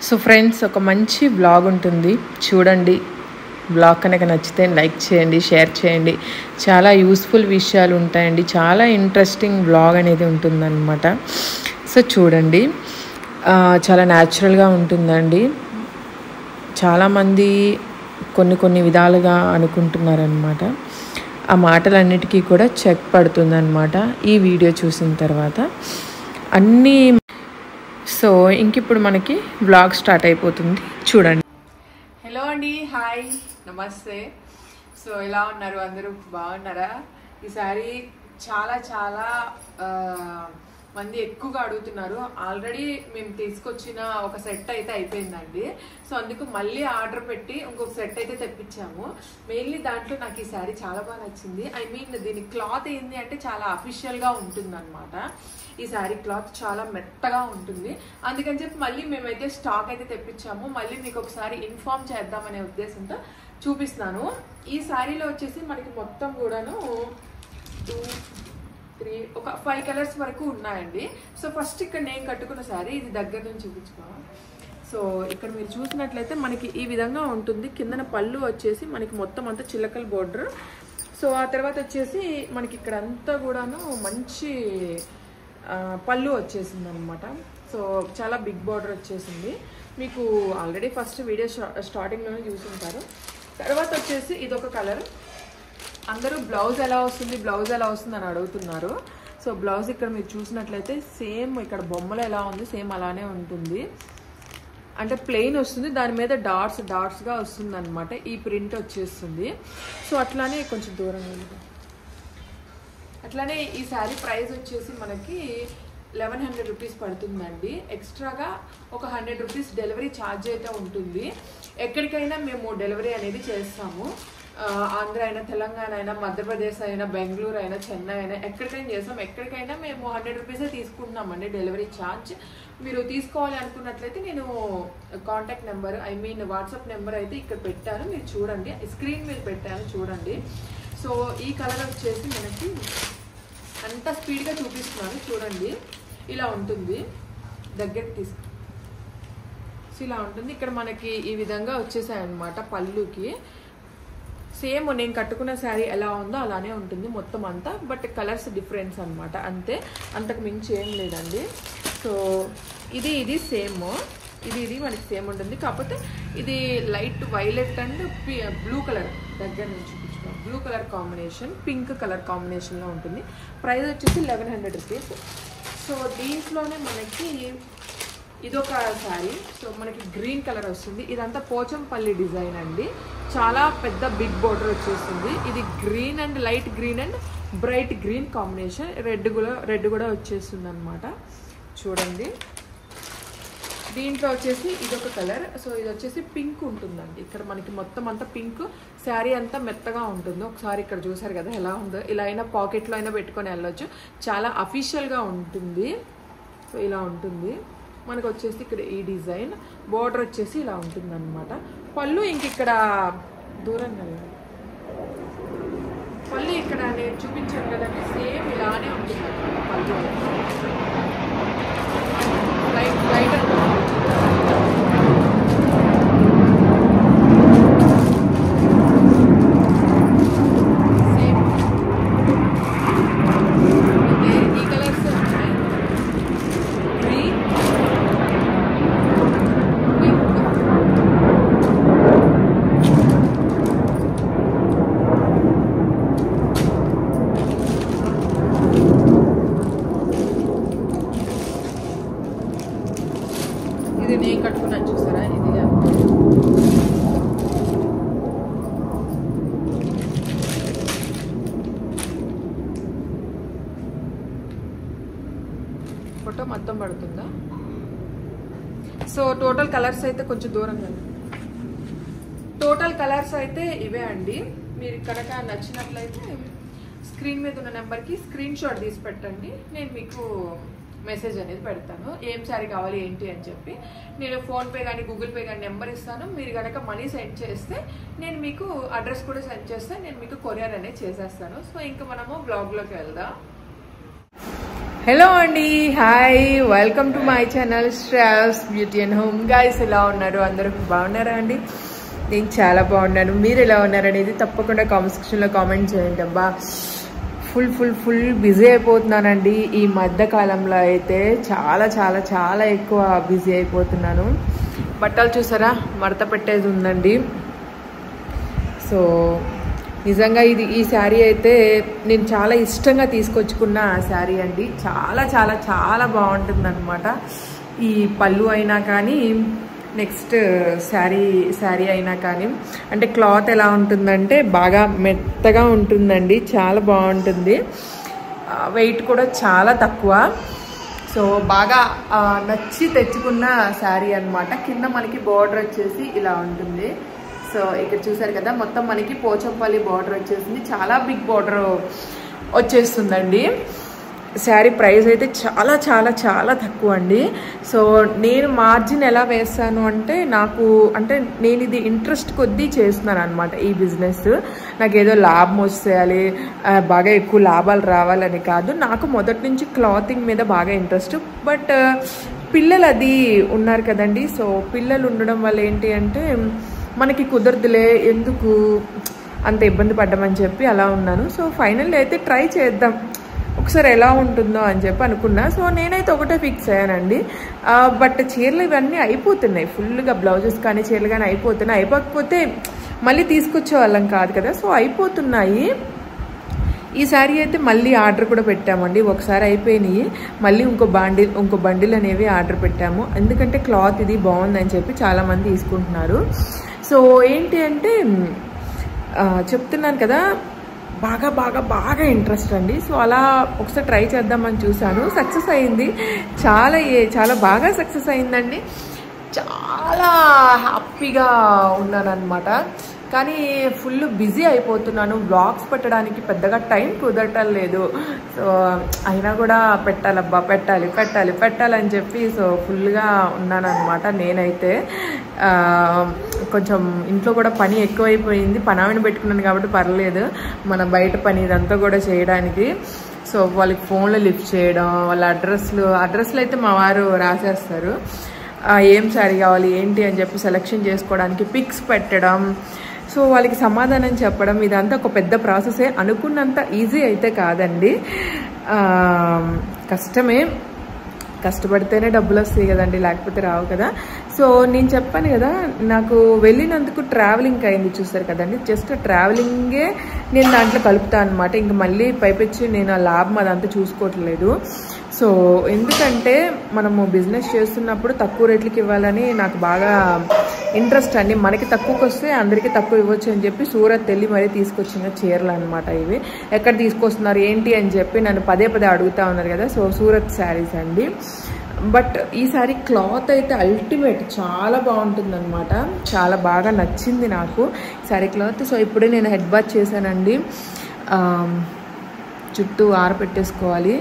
So friends ఒక మంచి blog ఉంటుంది చూడండి బ్లాగ్ కనుక నచ్చితే లైక్ చేయండి షేర్ చేయండి చాలా యూస్ఫుల్ విషయాలు ఉంటాయండి చాలా ఇంట్రెస్టింగ్ బ్లాగ్ అనేది ఉంటుందన్నమాట సో చూడండి ఆ, చాలా న్యాచురల్గా ఉంటుందండి చాలామంది కొన్ని కొన్ని విధాలుగా అనుకుంటున్నారనమాట ఆ మాటలన్నిటికీ కూడా చెక్ పడుతుందన్నమాట ఈ వీడియో చూసిన తర్వాత అన్నీ సో ఇంక ఇప్పుడు మనకి వ్లాగ్ స్టార్ట్ అయిపోతుంది చూడండి హలో అండి హాయ్ నమస్తే సో ఎలా ఉన్నారు అందరూ బాగున్నారా ఈసారి చాలా చాలా ఆ, మంది ఎక్కువగా అడుగుతున్నారు ఆల్రెడీ మేము తీసుకొచ్చిన ఒక సెట్ అయితే అయిపోయిందండి సో అందుకు మళ్ళీ ఆర్డర్ పెట్టి ఇంకొక సెట్ అయితే తెప్పించాము మెయిన్లీ దాంట్లో నాకు ఈ శారీ చాలా బాగా నచ్చింది ఐ మీన్ దీని క్లాత్ ఏంది అంటే చాలా అఫీషియల్గా ఉంటుంది అనమాట ఈ శారీ క్లాత్ చాలా మెత్తగా ఉంటుంది అందుకని చెప్పి మళ్ళీ మేమైతే స్టాక్ అయితే తెప్పించాము మళ్ళీ మీకు ఒకసారి ఇన్ఫార్మ్ చేద్దామనే ఉద్దేశంతో చూపిస్తున్నాను ఈ శారీలో వచ్చేసి మనకి మొత్తం కూడాను టూ త్రీ ఒక ఫైవ్ కలర్స్ వరకు ఉన్నాయండి సో ఫస్ట్ ఇక్కడ నేను కట్టుకున్న శారీ ఇది దగ్గర నుంచి చూపించుకో సో ఇక్కడ మీరు చూసినట్లయితే మనకి ఈ విధంగా ఉంటుంది కిందన పళ్ళు వచ్చేసి మనకి మొత్తం అంతా చిల్లకల బోర్డర్ సో ఆ తర్వాత వచ్చేసి మనకి ఇక్కడ అంతా కూడాను మంచి ఆ, పళ్ళు వచ్చేసింది అనమాట సో చాలా బిగ్ బార్డర్ వచ్చేసింది మీకు ఆల్రెడీ ఫస్ట్ వీడియో స్టార్టింగ్లోనే చూసుంటారు తర్వాత వచ్చేసి ఇదొక కలర్ అందరూ బ్లౌజ్ ఎలా వస్తుంది బ్లౌజ్ ఎలా వస్తుంది అని అడుగుతున్నారు సో బ్లౌజ్ ఇక్కడ మీరు చూసినట్లయితే సేమ్ ఇక్కడ బొమ్మలు ఎలా ఉంది సేమ్ అలానే ఉంటుంది అంటే ప్లెయిన్ వస్తుంది దాని మీద డాట్స్ డాట్స్గా వస్తుంది అనమాట ఈ ప్రింట్ వచ్చేస్తుంది సో అట్లానే కొంచెం దూరంగా ఉంది. అట్లానే ఈ శారీ ప్రైస్ వచ్చేసి మనకి లెవెన్ హండ్రెడ్ రూపీస్ పడుతుందండి ఎక్స్ట్రాగా ఒక హండ్రెడ్ రూపీస్ డెలివరీ ఛార్జ్ అయితే ఉంటుంది ఎక్కడికైనా మేము డెలివరీ అనేది చేస్తాము ఆ, ఆంధ్ర అయినా తెలంగాణ అయినా మధ్యప్రదేశ్ అయినా బెంగళూరు అయినా చెన్నై అయినా ఎక్కడికైనా చేస్తాం ఎక్కడికైనా మేము హండ్రెడ్ రూపీసే తీసుకుంటున్నామండి డెలివరీ ఛార్జ్ మీరు తీసుకోవాలి అనుకున్నట్లయితే నేను contact number I mean WhatsApp number అయితే ఇక్కడ పెట్టాను మీరు చూడండి స్క్రీన్ మీద పెట్టాను చూడండి సో ఈ కలర్ వచ్చేసి మనకి అంత స్పీడ్గా చూపిస్తున్నాను చూడండి ఇలా ఉంటుంది దగ్గరికి తీసుకు సో ఇలా ఉంటుంది ఇక్కడ మనకి ఈ విధంగా వచ్చేసాయి అనమాట పళ్ళుకి సేమ్ నేను కట్టుకున్న శారీ ఎలా ఉందో అలానే ఉంటుంది మొత్తం అంతా బట్ కలర్స్ డిఫరెన్స్ అన్నమాట అంతే అంతకు మించి ఏం లేదండి సో ఇది ఇది సేమ్ ఇది ఇది మనకి సేమ్ ఉంటుంది కాకపోతే ఇది light violet and blue colour దగ్గర నుంచి చూపించుకోవాలి blue colour combination pink colour కాంబినేషన్లో ఉంటుంది ప్రైస్ వచ్చేసి లెవెన్ హండ్రెడ్ రూపీస్ సో దీంట్లోనే మనకి ఇదొక శారీ సో మనకి గ్రీన్ కలర్ వస్తుంది ఇదంతా పోచంపల్లి డిజైన్ అండి చాలా పెద్ద బిగ్ బోర్డర్ వచ్చేస్తుంది ఇది green and light green and bright green combination red కూడా రెడ్ కూడా వచ్చేస్తుంది అనమాట చూడండి దీంట్లో వచ్చేసి ఇదొక కలర్ సో ఇది వచ్చేసి పింక్ ఉంటుందండి ఇక్కడ మనకి మొత్తం అంతా పింక్ శారీ అంతా మెత్తగా ఉంటుంది ఒకసారి ఇక్కడ చూసారు కదా ఎలా ఉందో ఇలా అయినా పాకెట్లో అయినా పెట్టుకొని వెళ్ళొచ్చు చాలా అఫీషియల్గా ఉంటుంది సో ఇలా ఉంటుంది మనకు వచ్చేసి ఇక్కడ ఈ డిజైన్ బోర్డర్ వచ్చేసి ఇలా ఉంటుంది అనమాట పళ్ళు ఇంక ఇక్కడ దూరంగా లేదు. పళ్ళు ఇక్కడ నేను చూపించాను కదండి సేమ్ ఇలానే ఉంటుంది పళ్ళు లైట్ లైట్ సేమ్ అయితే ఈ కలర్స్ ఉన్నాయి గ్రీన్ పింక్ ఇది నేను కట్టుకున్నాను చూసారా ఇది ఫోటో మొత్తం పడుతుందా సో టోటల్ కలర్స్ అయితే కొంచెం దూరంగా ఉంది. టోటల్ కలర్స్ అయితే ఇవే అండి మీరు కనుక నచ్చినట్లయితే స్క్రీన్ మీద ఉన్న నెంబర్కి స్క్రీన్ షాట్ తీసి పెట్టండి నేను మీకు మెసేజ్ అనేది పెడతాను ఏం సారీ కావాలి ఏంటి అని చెప్పి నేను ఫోన్పే కానీ గూగుల్ పే కానీ నెంబర్ ఇస్తాను మీరు కనుక మనీ సెండ్ చేస్తే నేను మీకు అడ్రస్ కూడా సెండ్ చేస్తే నేను మీకు కొరియర్ అనేది చేసేస్తాను సో ఇంకా మనము బ్లాగ్లోకి వెళ్దాం హలో అండి hi welcome to my channel స్ట్రాస్ బ్యూటీ అండ్ హోమ్ గైస్ ఎలా ఉన్నారు అందరూ బాగున్నారా అండి నేను చాలా బాగున్నాను మీరు ఎలా ఉన్నారు అనేది తప్పకుండా కామెంట్ సెక్షన్లో కామెంట్ చేయండి అబ్బా ఫుల్ ఫుల్ ఫుల్ బిజీ అయిపోతున్నానండి ఈ మధ్య కాలంలో అయితే చాలా చాలా చాలా ఎక్కువ బిజీ అయిపోతున్నాను బట్టలు చూసారా మడత పెట్టేది ఉందండి సో నిజంగా ఇది ఈ శారీ అయితే నేను చాలా ఇష్టంగా తీసుకొచ్చుకున్న శారీ అండి చాలా చాలా చాలా బాగుంటుంది అనమాట ఈ పళ్ళు అయినా కానీ నెక్స్ట్ శారీ శారీ అయినా కానీ అంటే క్లాత్ ఎలా ఉంటుందంటే బాగా మెత్తగా ఉంటుందండి చాలా బాగుంటుంది వెయిట్ కూడా చాలా తక్కువ సో బాగా ఆ, నచ్చి తెచ్చుకున్న శారీ అన్నమాట కింద మనకి బార్డర్ వచ్చేసి ఇలా ఉంటుంది సో ఇక్కడ చూసారు కదా మొత్తం మనకి పోచంపల్లి బార్డర్ వచ్చేసింది చాలా బిగ్ బార్డర్ వచ్చేస్తుందండి శారీ ప్రైస్ అయితే చాలా చాలా చాలా తక్కువ అండి సో నేను మార్జిన్ ఎలా వేస్తాను అంటే నాకు అంటే నేను ఇది ఇంట్రెస్ట్ కొద్దీ చేస్తున్నాను అనమాట ఈ బిజినెస్ నాకు ఏదో లాభం వచ్చేయాలి ఆ, బాగా ఎక్కువ లాభాలు రావాలని కాదు నాకు మొదటి నుంచి క్లాతింగ్ మీద బాగా ఇంట్రెస్ట్ బట్ పిల్లలు అది ఉన్నారు కదండి సో పిల్లలు ఉండడం వల్ల ఏంటి అంటే మనకి కుదరదులే ఎందుకు అంత ఇబ్బంది పడ్డామని చెప్పి అలా ఉన్నాను సో ఫైనల్ అయితే ట్రై చేద్దాం ఒకసారి ఎలా ఉంటుందో అని చెప్పి అనుకున్నా సో నేనైతే ఒకటే ఫిక్స్ అయ్యానండి ఆ, బట్ చీరలు ఇవన్నీ అయిపోతున్నాయి ఫుల్గా బ్లౌజెస్ కానీ చీరలు కానీ అయిపోతున్నాయి అయిపోకపోతే మళ్ళీ తీసుకొచ్చే వాళ్ళం కాదు కదా సో అయిపోతున్నాయి ఈ శారీ అయితే మళ్ళీ ఆర్డర్ కూడా పెట్టామండి ఒకసారి అయిపోయినాయి మళ్ళీ ఇంకో బాండిల్ ఇంకో బండిల్ అనేవి ఆర్డర్ పెట్టాము ఎందుకంటే క్లాత్ ఇది బాగుందని చెప్పి చాలామంది తీసుకుంటున్నారు సో ఏంటి అంటే ఆ, చెప్తున్నాను కదా బాగా బాగా బాగా ఇంట్రెస్ట్ అండి సో అలా ఒకసారి ట్రై చేద్దామని చూశాను సక్సెస్ అయింది చాలా ఏ- చాలా బాగా సక్సెస్ అయిందండి చాలా హ్యాపీగా ఉన్నాను అనమాట కానీ ఫుల్ బిజీ అయిపోతున్నాను బ్లాగ్స్ పెట్టడానికి పెద్దగా టైం కుదరటం లేదు సో అయినా కూడా పెట్టాలబ్బా పెట్టాలి పెట్టాలి పెట్టాలని చెప్పి సో ఫుల్గా ఉన్నాను అనమాట నేనైతే ఆ, కొంచెం ఇంట్లో కూడా పని ఎక్కువైపోయింది పనావిని పెట్టుకున్నాను కాబట్టి పర్లేదు మన బయట పని ఇదంతా కూడా చేయడానికి సో వాళ్ళకి ఫోన్లో లిఫ్ట్ చేయడం వాళ్ళ అడ్రస్లు అడ్రస్లు అయితే మా వారు రాసేస్తారు ఆ, ఏం శారీ కావాలి ఏంటి అని చెప్పి సెలెక్షన్ చేసుకోవడానికి పిక్స్ పెట్టడం సో వాళ్ళకి సమాధానం చెప్పడం ఇదంతా ఒక పెద్ద ప్రాసెసే అనుకున్నంత ఈజీ అయితే కాదండి ఆ, కష్టమే కష్టపడితేనే డబ్బులు వస్తాయి కదండి లేకపోతే రావు కదా సో నేను చెప్పాను కదా నాకు వెళ్ళినందుకు ట్రావెలింగ్ అయింది చూసారు కదండి జస్ట్ ట్రావెలింగే నేను దాంట్లో కలుపుతాను అనమాట ఇంక మళ్ళీ పైపెచ్చి నేను ఆ లాభం అదంతా చూసుకోవట్లేదు సో ఎందుకంటే మనము బిజినెస్ చేస్తున్నప్పుడు తక్కువ రేట్లకి ఇవ్వాలని నాకు బాగా ఇంట్రెస్ట్ అండి మనకి తక్కువకి వస్తే అందరికీ తక్కువ ఇవ్వచ్చు అని చెప్పి సూరత్ వెళ్ళి మరీ తీసుకొచ్చిన చీరలు అనమాట ఇవి ఎక్కడ తీసుకొస్తున్నారు ఏంటి అని చెప్పి నన్ను పదే పదే అడుగుతా ఉన్నారు కదా సో సూరత్ శారీస్ అండి బట్ ఈ శారీ క్లాత్ అయితే అల్టిమేట్ చాలా బాగుంటుంది అనమాట చాలా బాగా నచ్చింది నాకు శారీ క్లాత్ సో ఇప్పుడే నేను హెడ్ బాత్ చేశానండి ఆ, చుట్టూ ఆరపెట్టేసుకోవాలి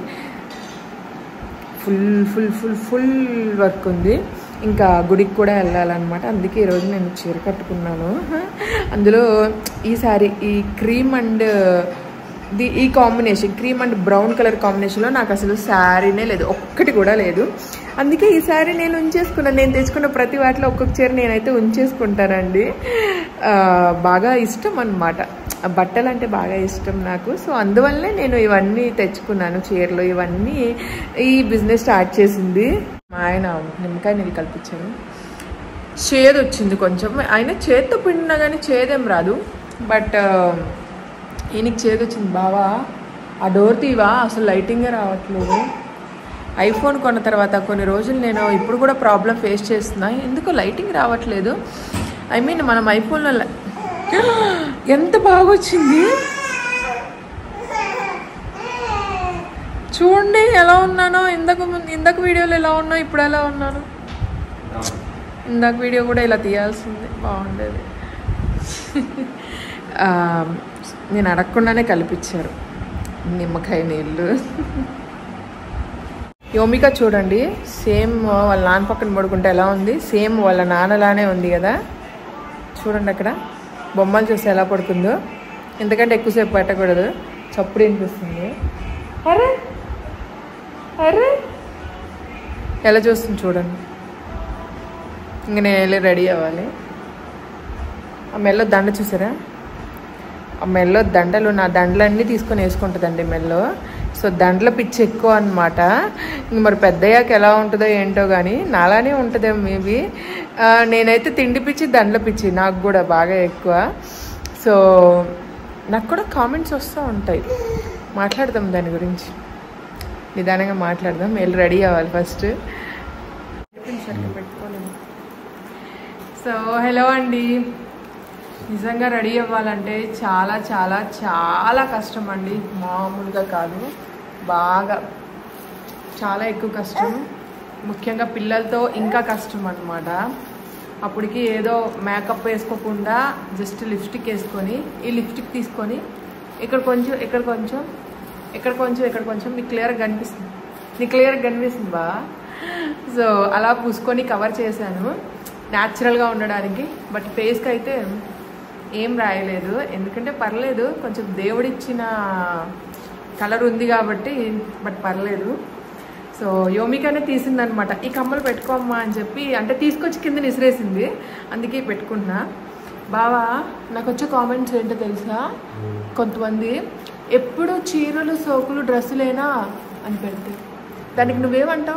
full full full full work ఉంది ఇంకా గుడికి కూడా వెళ్ళాలన్నమాట అందుకే ఈరోజు నేను చీర కట్టుకున్నాను అందులో ఈ సారీ ఈ క్రీమ్ అండ్ ది ఈ combination cream and brown colour కాంబినేషన్లో నాకు అసలు శారీనే లేదు ఒక్కటి కూడా లేదు అందుకే ఈ శారీ నేను ఉంచేసుకున్నాను నేను తెచ్చుకున్న ప్రతి వాటిలో ఒక్కొక్క చీర నేనైతే ఉంచేసుకుంటానండి ఆ, బాగా ఇష్టం అనమాట బట్టలు అంటే బాగా ఇష్టం నాకు సో అందువల్లే నేను ఇవన్నీ తెచ్చుకున్నాను చీరలు ఇవన్నీ ఈ బిజినెస్ స్టార్ట్ చేసింది మా ఆయన నిమ్మకాయ నీళ్ళు కల్పించాను చేదు వచ్చింది కొంచెం ఆయన చేత్తో పిండినా కానీ చేదేం రాదు బట్ ఈయనకి చేదు వచ్చింది బావా ఆ డోర్ తీవా అసలు లైటింగే రావట్లేదు ఐఫోన్ కొన్న తర్వాత కొన్ని రోజులు నేను ఇప్పుడు కూడా ప్రాబ్లం ఫేస్ చేస్తున్నా ఎందుకో లైటింగ్ రావట్లేదు ఐ మీన్ మనం ఐఫోన్లో లై- ఎంత బాగా వచ్చింది చూడండి ఎలా ఉన్నానో ఇందాక ముందు ఇందాక వీడియోలో ఎలా ఉన్నా ఇప్పుడు ఎలా ఉన్నాను ఇందాక వీడియో కూడా ఇలా తీయాల్సింది బాగుండేది ఆ, నేను అడగకుండానే కల్పించారు నిమ్మకాయ నీళ్ళు యోమిక చూడండి సేమ్ వాళ్ళ నాన్న పక్కన పడుకుంటే ఎలా ఉంది సేమ్ వాళ్ళ నాన్నలానే ఉంది కదా చూడండి అక్కడ బొమ్మలు చూస్తే ఎలా పడుకుందో ఎందుకంటే ఎక్కువసేపు పెట్టకూడదు చప్పుడు వినిపిస్తుంది అరే అరే ఎలా చూస్తుంది చూడండి ఇంక నేను వెళ్ళి రెడీ అవ్వాలి ఆ మెల్లో దండ చూసారా ఆ మెల్లో దండలు నా దండలన్నీ తీసుకొని వేసుకుంటుందండి మెల్లో సో దండల పిచ్చి ఎక్కువ అనమాట ఇంక మరి పెద్దయ్యాక ఎలా ఉంటుందో ఏంటో కానీ నాలానే ఉంటుందేమో మేబీ నేనైతే తిండి పిచ్చి దండల పిచ్చి నాకు కూడా బాగా ఎక్కువ సో నాకు కూడా కామెంట్స్ వస్తూ ఉంటాయి మాట్లాడదాం దాని గురించి నిదానంగా మాట్లాడదాం వెళ్ళి రెడీ అవ్వాలి ఫస్ట్ పెట్టుకోలేము సో హలో అండి నిజంగా రెడీ అవ్వాలంటే చాలా చాలా చాలా కష్టం అండి మామూలుగా కాదు బాగా చాలా ఎక్కువ కష్టం ముఖ్యంగా పిల్లలతో ఇంకా కష్టం అనమాట అప్పటికి ఏదో మేకప్ వేసుకోకుండా జస్ట్ లిప్స్టిక్ వేసుకొని ఈ లిప్స్టిక్ తీసుకొని ఇక్కడ కొంచెం ఇక్కడ కొంచెం ఇక్కడ కొంచెం ఇక్కడ కొంచెం మీకు క్లియర్గా కనిపిస్తుంది నీకు క్లియర్గా కనిపిస్తుంది బా సో అలా పూసుకొని కవర్ చేశాను న్యాచురల్గా ఉండడానికి బట్ ఫేస్కి అయితే ఏం రాయలేదు ఎందుకంటే పర్లేదు కొంచెం దేవుడిచ్చిన కలర్ ఉంది కాబట్టి బట్ పర్లేదు సో యోమికనే తీసిందనమాట ఈ కమ్మలు పెట్టుకోమ్మా అని చెప్పి అంటే తీసుకొచ్చి కింద నిసిరేసింది అందుకే పెట్టుకున్నా బావా నాకు వచ్చే కామెంట్స్ ఏంటో తెలుసా కొంతమంది ఎప్పుడు చీరలు సోకులు డ్రెస్సులేనా అని పెడితే దానికి నువ్వేమంటావు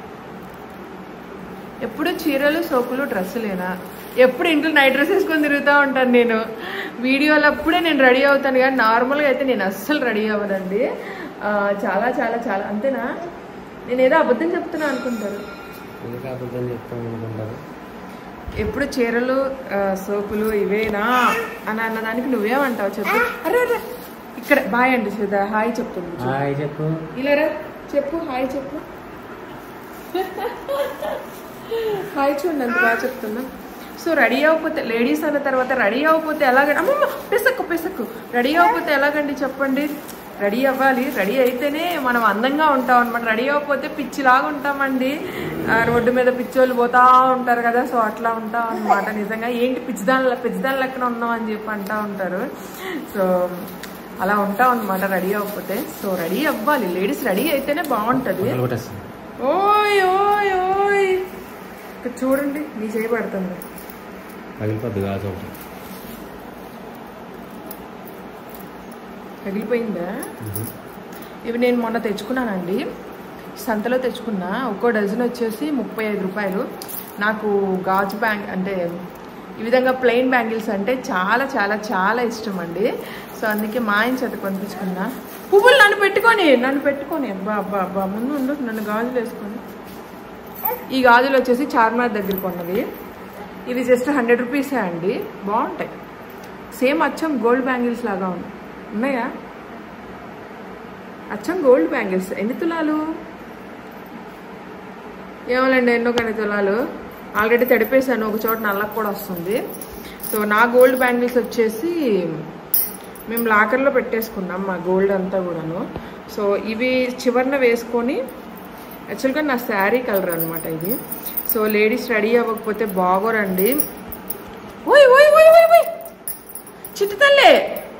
ఎప్పుడు చీరలు సోకులు డ్రెస్సులేనా ఎప్పుడు ఇంట్లో నైట్ డ్రెస్ వేసుకొని తిరుగుతూ ఉంటాను నేను వీడియోలో అప్పుడే నేను రెడీ అవుతాను కానీ నార్మల్గా అయితే నేను అస్సలు రెడీ అవ్వదండి ఆ, చాలా చాలా చాలా అంతేనా నేను ఏదో అబద్ధం చెప్తున్నా అనుకుంటారు ఎందుకు అబద్ధం చెప్తాం అనుకుంటారు ఎప్పుడు చీరలు ఆ, సోపులు ఇవేనా అని అన్నదానికి నువ్వేమంటావు చెప్పు అరే అరే ఇక్కడ బాయ్ అండి సుధా హాయ్ చెప్తుంది చూడు. హాయ్ చెప్పు ఇలా రా చెప్పు హాయ్ చెప్పు హాయ్ చూడండి ఎంత బాగా చెప్తున్నా సో రెడీ అవ్వకపోతే లేడీస్ అన్న తర్వాత రెడీ అవ్వకపోతే ఎలాగండి అమ్మమ్మ పెసక్కు పెసక్కు రెడీ అవ్వకపోతే ఎలాగండి చెప్పండి రెడీ అవ్వాలి రెడీ అయితేనే మనం అందంగా ఉంటాం అనమాట రెడీ అవ్వకపోతే పిచ్చిలాగా ఉంటామండి ఆ, రోడ్డు మీద పిచ్చోళ్ళు పోతా ఉంటారు కదా సో అట్లా ఉంటాం అనమాట నిజంగా ఏంటి పిచ్చిదాని పిచ్చిదాని లెక్కన ఉన్నాం అని చెప్పి అంటా ఉంటారు సో అలా ఉంటాం అనమాట రెడీ అవ్వకపోతే సో రెడీ అవ్వాలి లేడీస్ రెడీ అయితేనే బాగుంటుంది మొదలు కొట్టేస్తాను ఓయ్ ఓయ్ ఓయ్ ఇక్కడ చూడండి నీ చేయి పడుతుంది పగిలిపోద్ది కాదు ఒకటి తగిలిపోయిందా ఇవి నేను మొన్న తెచ్చుకున్నానండి సంతలో తెచ్చుకున్నా ఒక్కో డజన్ వచ్చేసి ముప్పై ఐదు రూపాయలు నాకు గాజు బ్యాంగ్ అంటే ఈ విధంగా ప్లెయిన్ బ్యాంగిల్స్ అంటే చాలా చాలా చాలా ఇష్టం అండి సో అందుకే మా ఆయన చేత కొనిపించుకున్నా పువ్వులు నన్ను పెట్టుకొని నన్ను పెట్టుకొని అబ్బా అబ్బా అబ్బా ముందు ఉండు నన్ను గాజులు వేసుకొని ఈ గాజులు వచ్చేసి చార్మినార్ దగ్గర కొన్నది ఇది జస్ట్ హండ్రెడ్ రూపీసే అండి బాగుంటాయి సేమ్ అచ్చం గోల్డ్ బ్యాంగిల్స్ లాగా ఉన్నాయి ఉన్నాయా అచ్చం గోల్డ్ బ్యాంగిల్స్ ఎన్ని తులాలు ఏమోలేండి ఎన్నో కానీ తులాలు ఆల్రెడీ తడిపేశాను ఒక చోట నల్లకి కూడా వస్తుంది సో నా గోల్డ్ బ్యాంగిల్స్ వచ్చేసి మేము లాకర్లో పెట్టేసుకున్నాం మా గోల్డ్ అంతా కూడాను సో ఇవి చివరిన వేసుకొని యాక్చువల్గా నా శారీ కలర్ అనమాట ఇది సో లేడీస్ రెడీ అవ్వకపోతే బాగోరండి ఓయ్ ఓయ్ ఓయ్ ఓయ్ ఓయ్ చిట్టు తల్లే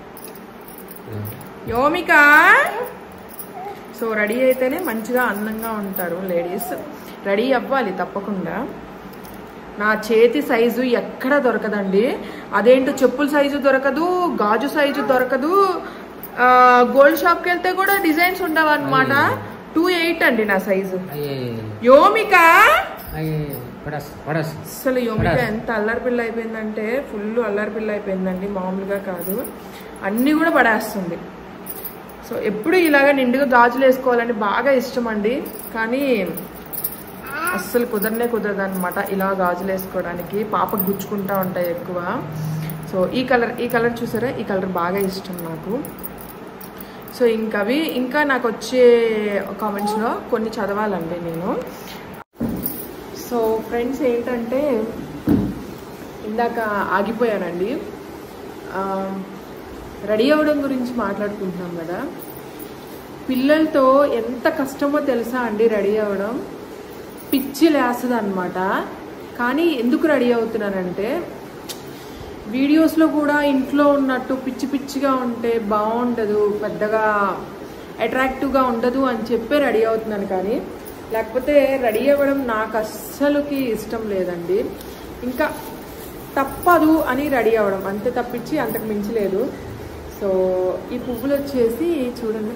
యోమిక సో రెడీ అయితేనే మంచిగా అందంగా ఉంటారు లేడీస్ రెడీ అవ్వాలి తప్పకుండా నా చేతి సైజు ఎక్కడ దొరకదండి అదేంటో చెప్పుల సైజు దొరకదు గాజు సైజు దొరకదు ఆ, గోల్డ్ షాప్కి వెళ్తే కూడా డిజైన్స్ ఉండవు అనమాట టూ ఎయిట్ అండి నా సైజు అయ్యే యోమిక అయ్యే పడస్ పడస్ అసలు యోమిక ఎంత అల్లరి పిల్ల అయిపోయిందంటే ఫుల్ అల్లరి పిల్ల అయిపోయిందండి మామూలుగా కాదు అన్నీ కూడా పడేస్తుంది సో ఎప్పుడు ఇలాగ నిండుగా గాజులు వేసుకోవాలని బాగా ఇష్టం అండి కానీ అస్సలు కుదరనే కుదరదు అనమాట ఇలా గాజులు వేసుకోవడానికి పాపకు గుచ్చుకుంటా ఉంటాయి ఎక్కువ సో ఈ కలర్ ఈ కలర్ చూసారా ఈ కలర్ బాగా ఇష్టం నాకు సో ఇంకా అవి ఇంకా నాకు వచ్చే కామెంట్స్లో కొన్ని చదవాలండి నేను సో ఫ్రెండ్స్ ఏంటంటే ఇందాక ఆగిపోయానండి ఆ, రెడీ అవ్వడం గురించి మాట్లాడుకుంటున్నాం కదా పిల్లలతో ఎంత కష్టమో తెలుసా అండి రెడీ అవ్వడం పిచ్చి లేస్తుంది అనమాట కానీ ఎందుకు రెడీ అవుతున్నానంటే వీడియోస్లో కూడా ఇంట్లో ఉన్నట్టు పిచ్చి పిచ్చిగా ఉంటే బాగుండదు పెద్దగా అట్రాక్టివ్గా ఉండదు అని చెప్పే రెడీ అవుతున్నాను కానీ లేకపోతే రెడీ అవ్వడం నాకు అస్సలుకి ఇష్టం లేదండి ఇంకా తప్పదు అని రెడీ అవ్వడం అంతే తప్పించి అంతకు మించి లేదు సో ఈ పువ్వులు వచ్చేసి చూడండి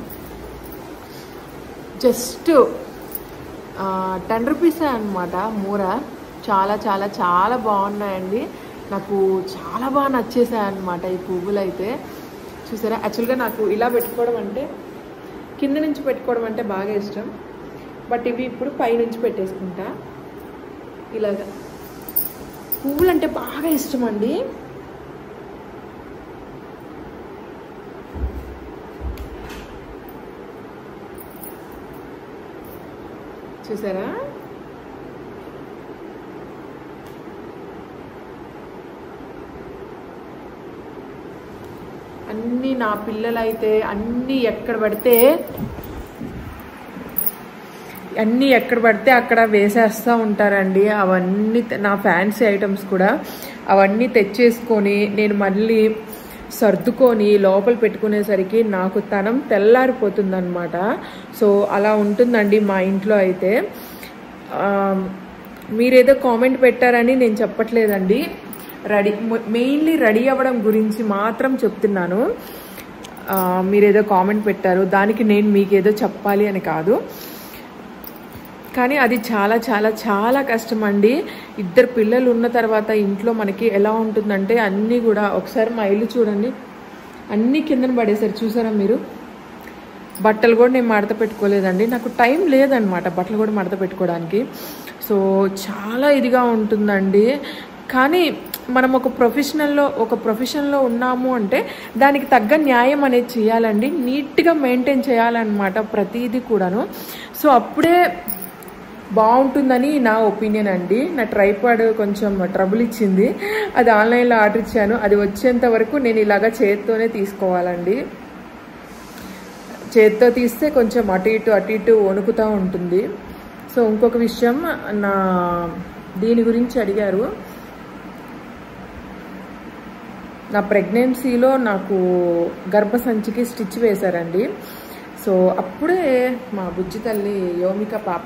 జస్ట్ టెన్ రూపీసే అనమాట మూర చాలా చాలా చాలా బాగున్నాయండి నాకు చాలా బాగా నచ్చేసాయి అనమాట ఈ పువ్వులు అయితే చూసారా యాక్చువల్గా నాకు ఇలా పెట్టుకోవడం అంటే కింద నుంచి పెట్టుకోవడం అంటే బాగా ఇష్టం బట్ ఇవి ఇప్పుడు పైనుంచి పెట్టేసుకుంటా ఇలాగా పువ్వులు అంటే బాగా ఇష్టం అండి చూసారా అన్నీ నా పిల్లలైతే అన్నీ ఎక్కడ పడితే అన్నీ ఎక్కడ పడితే అక్కడ వేసేస్తూ ఉంటారండి అవన్నీ తె- నా ఫ్యాన్సీ ఐటమ్స్ కూడా అవన్నీ తెచ్చేసుకొని నేను మళ్ళీ సర్దుకొని లోపల పెట్టుకునేసరికి నాకు తనం తెల్లారిపోతుందన్నమాట సో అలా ఉంటుందండి మా ఇంట్లో అయితే ఆ, మీరేదో కామెంట్ పెట్టారని నేను చెప్పట్లేదండి రెడీ మెయిన్లీ రెడీ అవ్వడం గురించి మాత్రం చెప్తున్నాను ఆ, మీరేదో కామెంట్ పెట్టారు దానికి నేను మీకేదో చెప్పాలి అని కాదు కానీ అది చాలా చాలా చాలా కష్టం అండి ఇద్దరు పిల్లలు ఉన్న తర్వాత ఇంట్లో మనకి ఎలా ఉంటుందంటే అన్నీ కూడా ఒకసారి మా ఇల్లు చూడండి అన్నీ కిందన పడేసారు చూసారా మీరు బట్టలు కూడా నేను మడత పెట్టుకోలేదండి నాకు టైం లేదనమాట బట్టలు కూడా మడత పెట్టుకోవడానికి సో చాలా ఇదిగా ఉంటుందండి కానీ మనం ఒక ప్రొఫెషనల్లో ఒక ప్రొఫెషన్లో ఉన్నాము అంటే దానికి తగ్గ న్యాయం అనేది చేయాలండి నీట్గా మెయింటైన్ చేయాలన్నమాట ప్రతిదీ కూడాను సో అప్పుడే బాగుంటుందని నా ఒపీనియన్ అండి నా ట్రైపాడ్ కొంచెం ట్రబుల్ ఇచ్చింది అది ఆన్లైన్లో ఆర్డర్ ఇచ్చాను అది వచ్చేంత వరకు నేను ఇలాగా చేత్తోనే తీసుకోవాలండి చేత్తో తీస్తే కొంచెం అటు ఇటు అటు ఇటు వణుకుతూ ఉంటుంది సో ఇంకొక విషయం నా దీని గురించి అడిగారు నా ప్రెగ్నెన్సీలో నాకు గర్భసంచికి స్టిచ్ వేశారండి సో అప్పుడే మా బుజ్జి తల్లి యోమిక పాప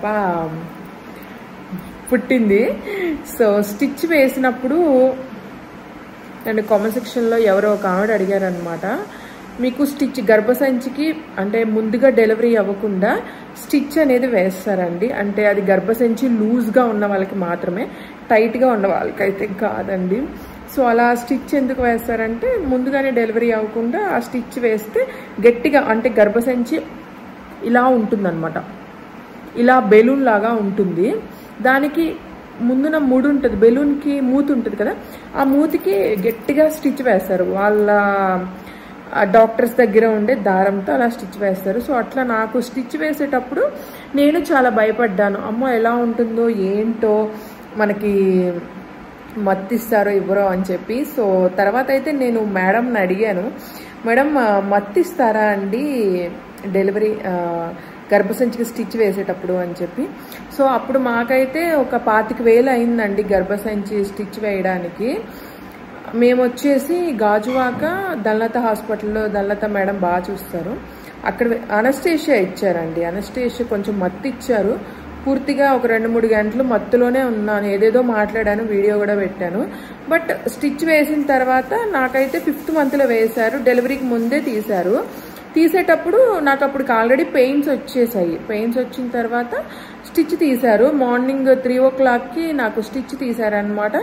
పుట్టింది సో స్టిచ్ వేసినప్పుడు నన్ను కామెంట్ సెక్షన్లో ఎవరో ఒక ఆవిడ అడిగారనమాట మీకు స్టిచ్ గర్భసంచికి అంటే ముందుగా డెలివరీ అవ్వకుండా స్టిచ్ అనేది వేస్తారండి అంటే అది గర్భసంచి లూజ్గా ఉన్న వాళ్ళకి మాత్రమే టైట్గా ఉన్న వాళ్ళకైతే కాదండి సో అలా స్టిచ్ ఎందుకు వేస్తారంటే ముందుగానే డెలివరీ అవ్వకుండా ఆ స్టిచ్ వేస్తే గట్టిగా అంటే గర్భసంచి ఇలా ఉంటుందన్నమాట ఇలా బెలూన్ లాగా ఉంటుంది దానికి ముందున ముడు ఉంటుంది బెలూన్కి మూతి ఉంటుంది కదా ఆ మూతికి గట్టిగా స్టిచ్ వేస్తారు వాళ్ళ ఆ డాక్టర్స్ దగ్గర ఉండే దారంతో అలా స్టిచ్ వేస్తారు సో అట్లా నాకు స్టిచ్ వేసేటప్పుడు నేను చాలా భయపడ్డాను అమ్మో ఎలా ఉంటుందో ఏంటో మనకి మత్తిస్తారో ఇవ్వరో అని చెప్పి సో తర్వాత అయితే నేను మేడంని అడిగాను మేడం ఆ, మత్తిస్తారా అండి డెలివరీ ఆ, గర్భసంచికి స్టిచ్ వేసేటప్పుడు అని చెప్పి సో అప్పుడు మాకైతే ఒక పాతిక వేలు అయిందండి గర్భసంచి స్టిచ్ వేయడానికి మేము వచ్చేసి గాజువాక దళలత హాస్పిటల్లో దళలత మేడం బాగా చూస్తారు అక్కడ అనస్టేషియా ఇచ్చారండి అనస్టేషియా కొంచెం మత్తు ఇచ్చారు పూర్తిగా ఒక రెండు మూడు గంటలు మత్తులోనే ఉన్నాను ఏదేదో మాట్లాడాను వీడియో కూడా పెట్టాను బట్ స్టిచ్ వేసిన తర్వాత నాకైతే ఫిఫ్త్ మంత్లో వేశారు డెలివరీకి ముందే తీశారు తీసేటప్పుడు నాకు అప్పుడు ఆల్రెడీ పెయిన్స్ వచ్చేసాయి పెయిన్స్ వచ్చిన తర్వాత స్టిచ్ తీశారు మార్నింగ్ త్రీ ఓ క్లాక్కి నాకు స్టిచ్ తీశారనమాట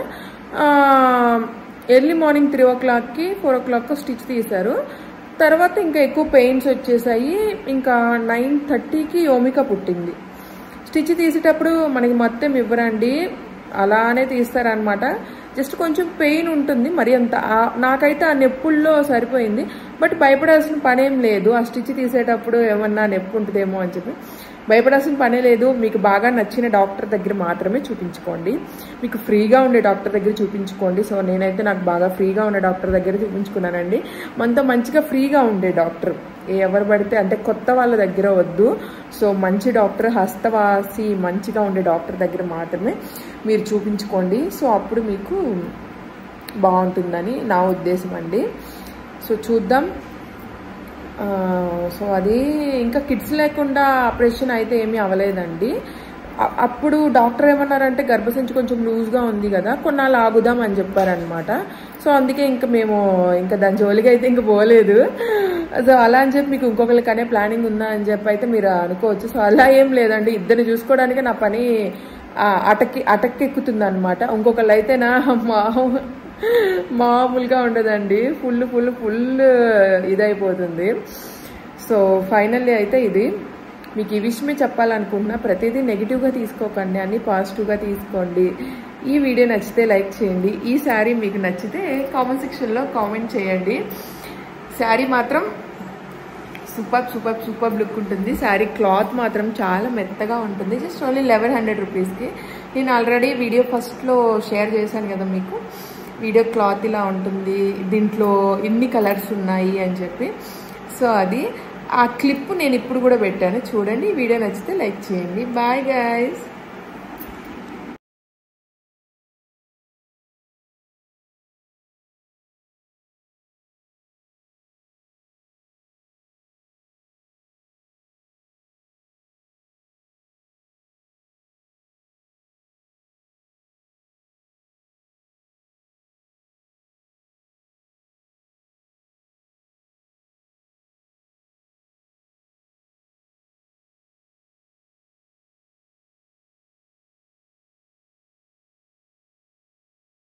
ఎర్లీ మార్నింగ్ త్రీ ఓ క్లాక్కి ఫోర్ ఓ క్లాక్ స్టిచ్ తీశారు తర్వాత ఇంకా ఎక్కువ పెయిన్స్ వచ్చేసాయి ఇంకా నైన్ థర్టీకి యోమిక పుట్టింది స్టిచ్ తీసేటప్పుడు మనకి మొత్తం ఇవ్వరండి అలానే తీస్తారనమాట జస్ట్ కొంచెం పెయిన్ ఉంటుంది మరి అంత ఆ- నాకైతే ఆ నొప్పుల్లో సరిపోయింది బట్ భయపడాల్సిన పనేం లేదు ఆ స్టిచ్ తీసేటప్పుడు ఏమన్నా నొప్పి ఉంటుందేమో అని చెప్పి భయపడాల్సిన పనే లేదు మీకు బాగా నచ్చిన డాక్టర్ దగ్గర మాత్రమే చూపించుకోండి మీకు ఫ్రీగా ఉండే డాక్టర్ దగ్గర చూపించుకోండి సో నేనైతే నాకు బాగా ఫ్రీగా ఉండే డాక్టర్ దగ్గర చూపించుకున్నానండి మనతో మంచిగా ఫ్రీగా ఉండే డాక్టర్ ఎవరు పడితే అంటే కొత్త వాళ్ళ దగ్గర వద్దు సో మంచి డాక్టర్ హస్తవాసి మంచిగా ఉండే డాక్టర్ దగ్గర మాత్రమే మీరు చూపించుకోండి సో అప్పుడు మీకు బాగుంటుందని నా ఉద్దేశం అండి సో చూద్దాం ఆ, సో అది ఇంకా కిడ్స్ లేకుండా ఆపరేషన్ అయితే ఏమీ అవ్వలేదండి అ- అప్పుడు డాక్టర్ ఏమన్నారంటే గర్భసంచి కొంచెం లూజ్గా ఉంది కదా కొన్నాళ్ళు ఆగుదాం అని చెప్పారనమాట సో అందుకే ఇంకా మేము ఇంకా దాని జోలికి అయితే ఇంకా పోలేదు సో అలా అని చెప్పి మీకు ఇంకొకరికనే ప్లానింగ్ ఉందా అని చెప్పి అయితే మీరు అనుకోవచ్చు సో అలా ఏం లేదండి ఇద్దరిని చూసుకోవడానికి నా పని ఆ, అటక్కి అటక్కెక్కుతుంది అనమాట ఇంకొకళ్ళు అయితే నా మా మామూలుగా ఉండదండి ఫుల్ ఫుల్ ఫుల్ ఇదైపోతుంది సో ఫైనల్లీ అయితే ఇది మీకు ఈ విషయమే చెప్పాలనుకుంటున్నా ప్రతిదీ నెగిటివ్గా తీసుకోకండి అన్ని పాజిటివ్గా తీసుకోండి ఈ వీడియో నచ్చితే లైక్ చేయండి ఈ శారీ మీకు నచ్చితే కామెంట్ సెక్షన్లో కామెంట్ చేయండి శారీ మాత్రం సూపర్ సూపర్ సూపర్ లుక్ ఉంటుంది శారీ క్లాత్ మాత్రం చాలా మెత్తగా ఉంటుంది జస్ట్ ఓన్లీ లెవెన్ హండ్రెడ్ రూపీస్కి నేను ఆల్రెడీ వీడియో ఫస్ట్లో షేర్ చేశాను కదా మీకు వీడియో క్లాత్ ఇలా ఉంటుంది దీంట్లో ఇన్ని కలర్స్ ఉన్నాయి అని చెప్పి సో అది ఆ క్లిప్ నేను ఇప్పుడు కూడా పెట్టాను చూడండి ఈ వీడియో నచ్చితే లైక్ చేయండి బాయ్ గైస్